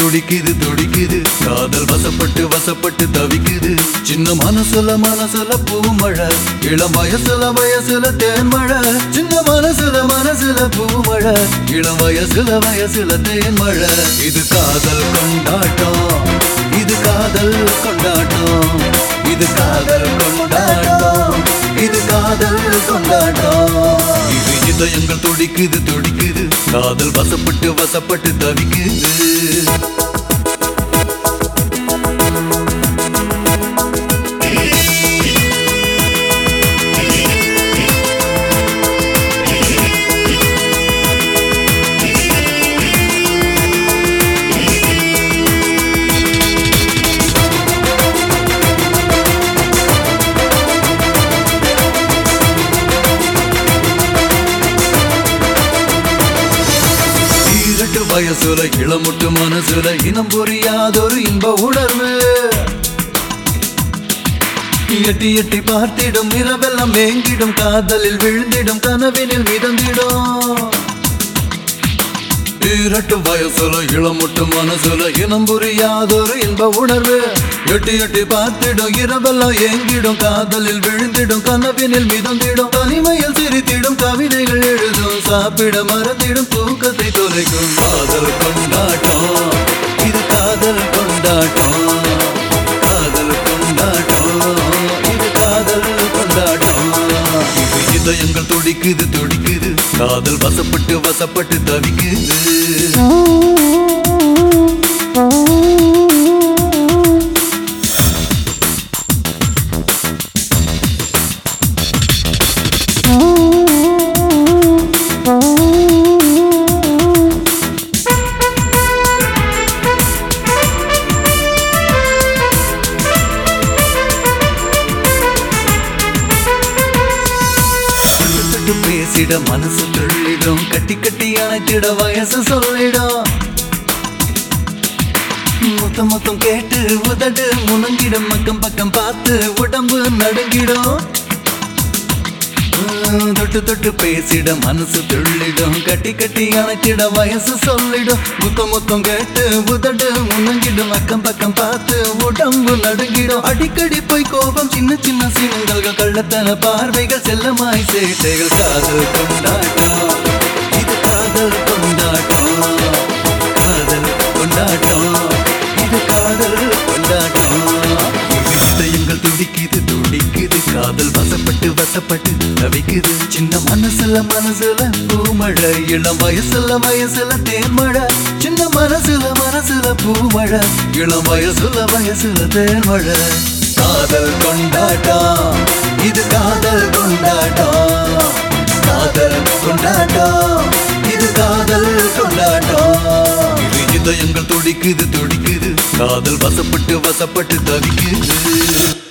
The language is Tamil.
துடிக்குது துடிக்குது காதல் வசப்பட்டு வசப்பட்டு தவிக்குது சின்ன மனசுல மனசுல பூமழை இளம் வயசுல வயசுல தேன்மழை சின்ன மனசுல மனசுல பூமழை இளம் வயசுல வயசுல தேன்மழை இது காதல் கொண்டாட்டம் இது காதல் கொண்டாட்டம் இது காதல் கொண்டாட்டம் இது காதல் கொண்டாட்டம் இது இதயங்கள் துடிக்குது துடிக்குது காதல் வசப்பட்டு வசப்பட்டு தவிக்குது ஈரட்டு வயசுல இளமுட்டு மனசுல இனம் புரியாதொரு இன்ப உணர்வு எட்டி எட்டி பார்த்திடும் இரவெல்லாம் மேங்கிடும் காதலில் விழுந்திடும் கனவினில் மிதந்திடும் ஈரட்டு வயசுல இளமுட்டு மனசுல இனம் புரியாதொரு இன்ப உணர்வு எட்டி எட்டி பார்த்திடும் இரவெல்லாம் ஏங்கிடும் காதலில் விழுந்திடும் கனவினில் மிதந்திடும் தனிமையில் சிரித்திடும் கவிதைகள் எழுதும் சாப்பிட மறந்திடும் தூக்கத்தை தொலைக்கும் காதல் கொண்டாட்டம் இது காதல் கொண்டாட்டம் காதல் கொண்டாட்டம் இது காதல் கொண்டாட்டம் இது இதயங்கள் துடிக்குது துடிக்குது காதல் வசப்பட்டு வசப்பட்டு தவிக்குது தொட்டு பேசிட மனசு துள்ளிடும் கட்டி கட்டி அணைத்திட வயசு சொல்லிடும் முத்தம் முத்தம் கேட்டு உதடு முணங்கிடும் பக்கம் பக்கம் பார்த்து உடம்பு நடுங்கிடும் உம், தொட்டு தொட்டு பேசிட மனசு துள்ளிடும் கட்டி கட்டி அணைத்திட வயசு சொல்லிடும் முத்தம் முத்தம் கேட்டு உதடு முணங்கிடும் அக்கம் பக்கம் பார்த்து உடம்பு நடுங்கிடும் அடிக்கடி போய் கோபம் சின்ன சின்ன சினங்கள் கள்ளத்தன பார்வைகள் செல்லமாய் சேட்டைகள் காதல் கொண்டாட்டம் இது காதல் கொண்டாட்டம் காதல் கொண்டாட்டம் இது காதல் கொண்டாட்டம் இது இதயங்கள் துடிக்குது துடிக்குது காதல் வசப்பட்டு வசப்பட்டு தவிக்குது சின்ன மனசுல மனசுல பூமழை இளம் வயசுல வயசுல தேன்மழை சின்ன மனசுல மனசுல பூமழை இளம் வயசுல வயசுல தேன்மழை காதல் கொண்டாட்டம் இது காதல் கொண்டாட்டம் காதல் கொண்டாட்டம் இது காதல் கொண்டாட்டம் இது இதயங்கள் துடிக்குது துடிக்குது காதல் வசப்பட்டு வசப்பட்டு தவிக்குது